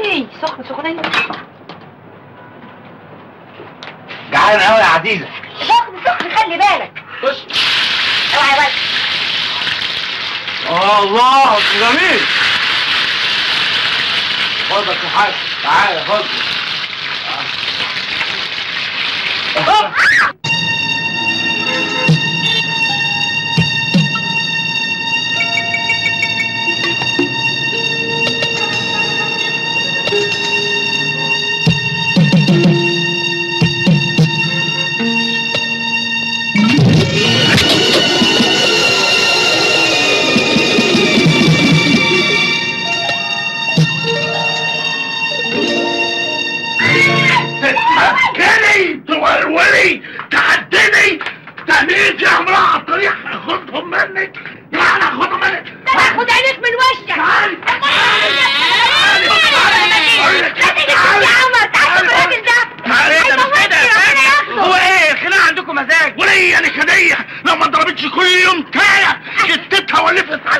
سخني سخن سخنية جعان قوي يا عزيزه سخن سخن خلي بالك خش اوعى يا ولد آه الله جميل اتفضل يا حاج تعالى اتفضل تتمكني تولولي تعدني تهنيك يا امرأة على الطريق هاخدهم منك يعني هاخدهم منك ده خد عينيك من وشك تعالي يا عمر تعال الراجل ده تعالى ده مش كده يا فندم. هو ايه الخناقه عندكم مزاج وليا نكدية لو ما ضربتش كل يوم كاية شتتها ولفت على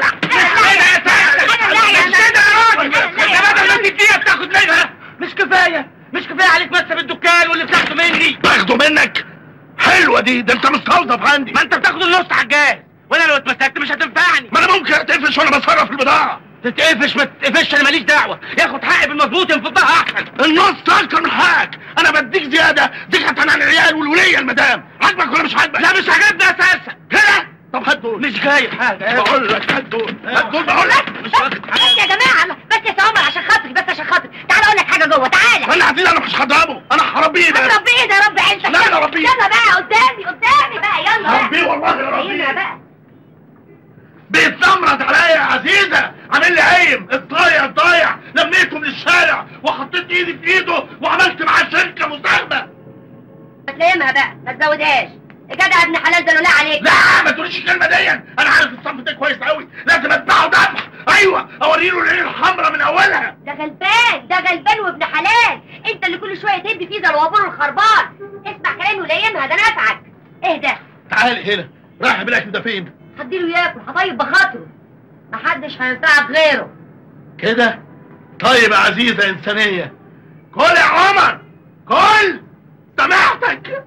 مش كده يا راجل ده بدل ما تديها بتاخد منها مش كفايه مش كفايه عليك بس بالدكان واللي بتاخده مني باخده منك حلوة دي ده انت مستوظف عندي ما انت بتاخد النص على الجاز وانا لو اتمسكت مش هتنفعني ما انا ممكن اتقفش وانا بصرف البضاعة تتقفش ما تتقفش انا ماليش دعوه ياخد حقي بالمظبوط ينفضها احسن النص اكتر من حقك انا بديك زيادة دكة عن العيال والولية المدام عاجبك ولا مش عاجبك لا مش عاجبني اساسا كده طب هات دول مش جايب حاجه بقول لك هات دول هات دول بقول لك مش واخد بس يا جماعة بس يا سمر عشان خاطري بس عشان خاطري تعال اقول لك حاجة جوه تعالى انا عزيز انا مش هضربه انا هربيه بس ربي ايه ده رب عيلتك لا، أنا ربيه. يلا بقى قدامي قدامي بقى يلا بقى هربيه والله سيبنا هربيه بقى بيتنمرد عليا يا عزيزة عامل لي عيم الضايع الضايع لميته من الشارع وحطيت ايدي في ايده وعملت معاه شركة مساهمة هتلاقيها بقى ما تزودهاش يا جدع ابن حلال ده لا عليك لا ما تقوليش الكلمة دي انا عارف الصنف ده كويس قوي لازم اتبعه دفع ايوه اوري له العين الحمراء من اولها ده غلبان ده غلبان وابن حلال انت اللي كل شويه تهب فيه زي الوابور الخربان اسمع كلامي ولايمها ده نفعك اهدى تعالي هنا رايح بالاكل ده فين هديله ياكل هطيب بخاطره محدش هينفعك غيره كده طيب يا عزيزة انسانية كل يا عمر كل سمعتك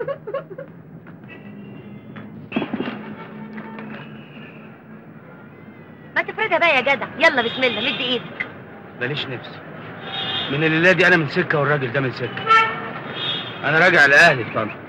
ما تفردها بقى يا جدع يلا بسم الله مد ايدك ماليش نفسي من الليله دي انا من سكه والراجل ده من سكه انا راجع لاهلي في طنطا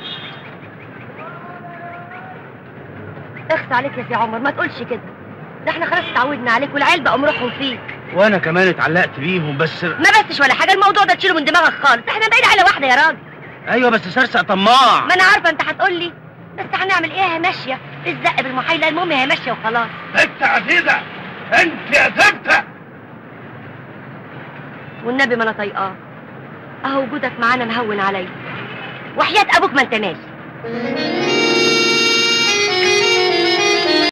اخس عليك يا سي عمر ما تقولش كده ده احنا خلاص اتعودنا عليك والعيال بقوا مروحهم فيك وانا كمان اتعلقت بيهم بس ما بسش ولا حاجه الموضوع ده تشيله من دماغك خالص احنا بعيد على واحده يا راجل ايوه بس سرسق طماع ما انا عارفه انت هتقول لي بس هنعمل ايه هي ماشيه الزق بالمحايله المهم هي ماشيه وخلاص انت يا عزيزة انت يا زبدة والنبي ما انا طايقاه اهو وجودك معانا مهون عليا وحياه ابوك ما انت ماشي